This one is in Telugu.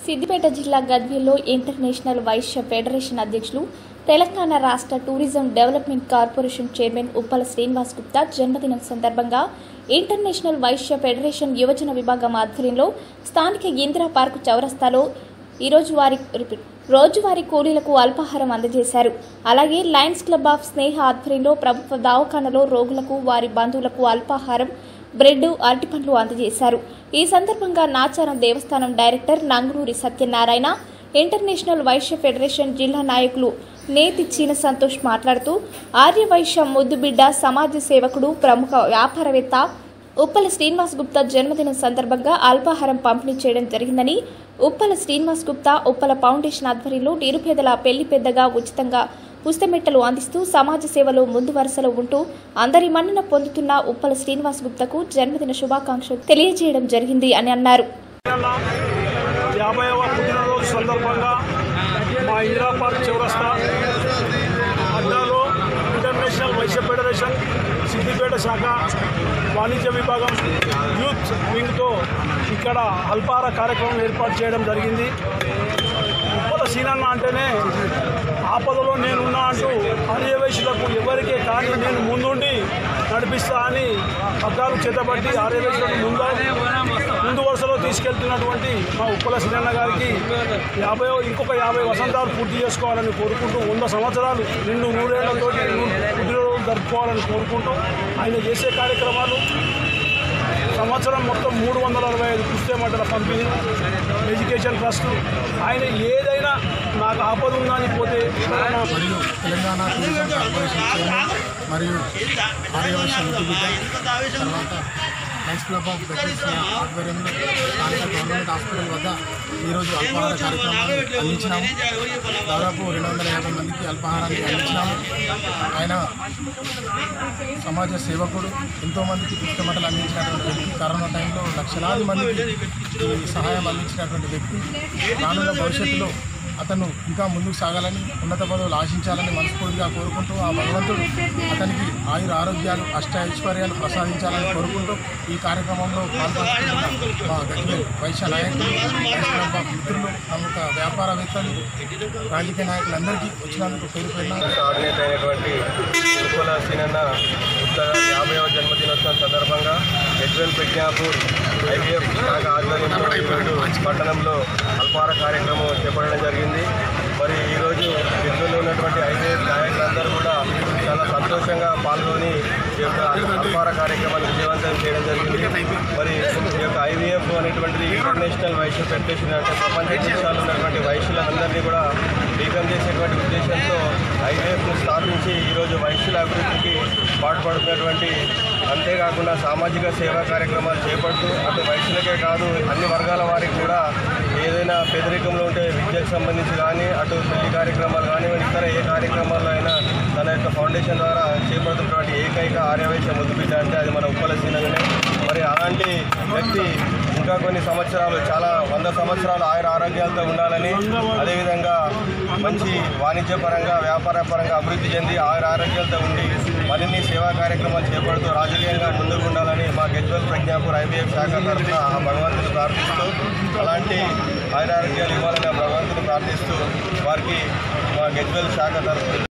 సిద్దిపేట జిల్లా గద్వేల్లో ఇంటర్నేషనల్ వైశ్య ఫెడరేషన్ అధ్యక్షులు తెలంగాణ రాష్ట్ర tourism development corporation chairman Uppala Srinivas Gupta జన్మదినం సందర్భంగా ఇంటర్నేషనల్ వైశ్య ఫెడరేషన్ యువజన విభాగం ఆధ్వర్యంలో స్థానిక ఇందిరా పార్కు చౌరస్తాలో ఈరోజు వారి రోజువారీ కూలీలకు అల్పాహారం అందజేశారు అలాగే లయన్స్ క్లబ్ ఆఫ్ స్నేహ ఆధ్వర్యంలో ప్రభుత్వ దవాఖానలో రోగులకు వారి బంధువులకు అల్పాహారం బ్రెడ్ అరటిపండ్లు అందజేశారు ఈ సందర్భంగా నాచారం దేవస్థానం director Nangunuri Satyanarayana international Vaishya federation జిల్లా నాయకులు నేతి చీన సంతోష్ మాట్లాడుతూ ఆర్యవైశ్య ముద్దుబిడ్డ సమాజ సేవకుడు ప్రముఖ వ్యాపారవేత్త ఉప్పల శ్రీనివాస్ గుప్తా జన్మదినం సందర్భంగా అల్పాహారం పంపిణీ చేయడం జరిగిందని ఉప్పల శ్రీనివాస్ గుప్తా ఉప్పల ఫౌండేషన్ ఆధ్వర్యంలో నిరుపేదల పెళ్లి పెద్దగా ఉచితంగా పుస్తమెట్టలు అందిస్తూ సమాజ సేవలో ముందు వరుసలో ఉంటూ అందరి మన్నన పొందుతున్న ఉప్పల శ్రీనివాస్ గుప్తకు జన్మదిన శుభాకాంక్షలు తెలియజేయడం జరిగింది అని అన్నారు అన్న యాభైవ పుట్టినరోజు సందర్భంగా మా ఇందిరా పార్క్ చౌరస్తా అడ్డాలో ఇంటర్నేషనల్ వైశ్య ఫెడరేషన్ సిద్దిపేట శాఖ వాణిజ్య విభాగం యూత్ వింగ్తో ఇక్కడ అల్పాహార కార్యక్రమం ఏర్పాటు చేయడం జరిగింది ఉప్పల సీనన్న అంటేనే ఆపదలో నేనున్నా అంటూ ఆర్యవైశ్యులకు ఎవరికే కానీ నేను ముందుండి నడిపిస్తా అని పగ్గాలు చేతబట్టి ఆర్యవైశ్యులకు ముందు ముందు వరుసలో తీసుకెళ్తున్నటువంటి మా ఉప్పల సీనన్న గారికి యాభై ఇంకొక యాభై వసంతాలు పూర్తి చేసుకోవాలని కోరుకుంటూ వంద సంవత్సరాలు నిండు నూరేళ్లతో పుట్టినరోజు జరుపుకోవాలని కోరుకుంటూ ఆయన చేసే కార్యక్రమాలు సంవత్సరం మొత్తం మూడు వందల అరవై ఐదు పుస్తక మంటల పంపిణీ ఎడ్యుకేషన్ ట్రస్ట్ ఆయన ఏదైనా నాకు ఆపద ఉందా అని పోతే నా మరియు తెలంగాణ టూరిజం కార్పొరేషన్ చైర్మన్ మరియు ఆర్యవర్ష ముద్దుబిడ్డ తర్వాత లైన్స్ క్లబ్ ఆఫ్ వెటరీస్ ఆధ్వర్యంలో స్థానిక గవర్నమెంట్ హాస్పిటల్ వద్ద ఈరోజు అల్పాహార కార్యక్రమాన్ని అందించినాము దాదాపు రెండు వందల యాభై మందికి అల్పాహారాన్ని అందించినాము ఆయన సమాజ సేవకుడు ఎంతోమందికి పుస్తమటలు అందించినటువంటి వ్యక్తి కరోనా టైంలో లక్షలాది మందికి ఈ సహాయం అందించినటువంటి వ్యక్తి రానున్న భవిష్యత్తులో అతను ఇంకా ముందుకు సాగాలని ఉన్నత పదవులు ఆశించాలని మనస్ఫూర్తిగా కోరుకుంటూ ఆ భగవంతుడు అతనికి ఆయుర ఆరోగ్యాలు అష్ట ఐశ్వర్యాలు ప్రసాదించాలని కోరుకుంటూ ఈ కార్యక్రమంలో పాల్గొంటున్న మా గట్టి వైశ్య నాయకులు వైస్ క్లబ్ ఆఫ్ మిత్రులు ప్రముఖ వ్యాపారవేత్తలు రాజకీయ నాయకులందరికీ వచ్చినందుకు పేరు పేరున ఆర్గనైజ్ అయినటువంటి ఉప్పల సీనన్న ఉత్తర యాభైవ జన్మదినోత్సవం సందర్భంగా ఎడ్వెల్ ప్రజ్ఞాపూర్ ఐవీఎఫ్ శాఖ ఆధ్వర్యంలో ఈరోజు పట్టణంలో అల్పార కార్యక్రమం చేపట్టడం జరిగింది మరి ఈరోజు ఎడ్వెల్లో ఉన్నటువంటి ఐవీఎఫ్ నాయకులందరూ కూడా చాలా సంతోషంగా పాల్గొని ఈ యొక్క అల్పార కార్యక్రమాన్ని విజయవంతం చేయడం జరిగింది మరి ఈ యొక్క ఐవీఎఫ్ అనేటువంటిది ఇంటర్నేషనల్ వైశ్య ఫెడరేషన్ అంటే ప్రపంచ దేశాల్లో ఉన్నటువంటి వైశ్యులందరినీ కూడా ఏకం చేసేటువంటి ఉద్దేశంతో ఐవీఎఫ్ను స్థాపించి ఈరోజు వైశ్యుల అభివృద్ధికి పాటుపడుతున్నటువంటి అంతేకాకుండా సామాజిక సేవా కార్యక్రమాలు చేపడుతూ అటు వైశ్యులకే కాదు అన్ని వర్గాల వారికి కూడా ఏదైనా పేదరికంలో ఉంటే విద్యకు సంబంధించి కానీ అటు పెళ్లి కార్యక్రమాలు కానీ ఇతర ఏ కార్యక్రమాల్లో అయినా తన యొక్క ఫౌండేషన్ ద్వారా చేపడుతున్నటువంటి ఏకైక ఆర్యవైశ్య ముద్దుబిడ్డ అంటే అది మన ఉప్పల సీనగానే మరి అలాంటి వ్యక్తి ఇంకా కొన్ని సంవత్సరాలు చాలా వంద సంవత్సరాలు ఆయుర ఆరోగ్యాలతో ఉండాలని అదేవిధంగా మంచి వాణిజ్యపరంగా వ్యాపార పరంగా అభివృద్ధి చెంది ఆయుర ఆరోగ్యాలతో ఉండి మరిన్ని సేవా కార్యక్రమాలు చేపడుతూ రాజకీయంగా ముందుకు ఉండాలని మా గెజ్వల్ ప్రజ్ఞాపూర్ ఐబీఎఫ్ శాఖ తరఫున ఆ భగవంతుని ప్రార్థిస్తూ అలాంటి ఆయుర ఆరోగ్యాలు ఇవ్వాలని ఆ భగవంతుని ప్రార్థిస్తూ వారికి మా గెజ్వల్ శాఖ తరఫున